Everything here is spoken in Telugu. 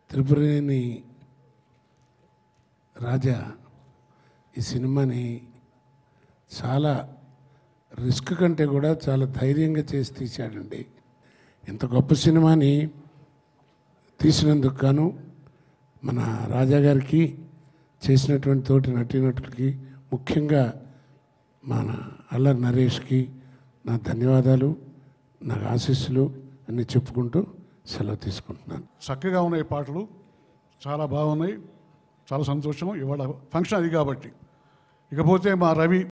త్రిపురేణి రాజా ఈ సినిమాని చాలా రిస్క్ కంటే కూడా చాలా ధైర్యంగా చేసి తీశాడండి ఇంత గొప్ప సినిమాని తీసినందుకు గాను మన రాజా గారికి చేసినటువంటి తోటి నటీనటులకి ముఖ్యంగా మన అల్లరి నరేష్కి నా ధన్యవాదాలు నాకు ఆశీస్సులు అన్నీ చెప్పుకుంటూ సెలవు తీసుకుంటున్నాను చక్కగా ఉన్నాయి పాటలు చాలా బాగున్నాయి చాలా సంతోషం ఇవాళ ఫంక్షన్ అది కాబట్టి ఇకపోతే మా రవి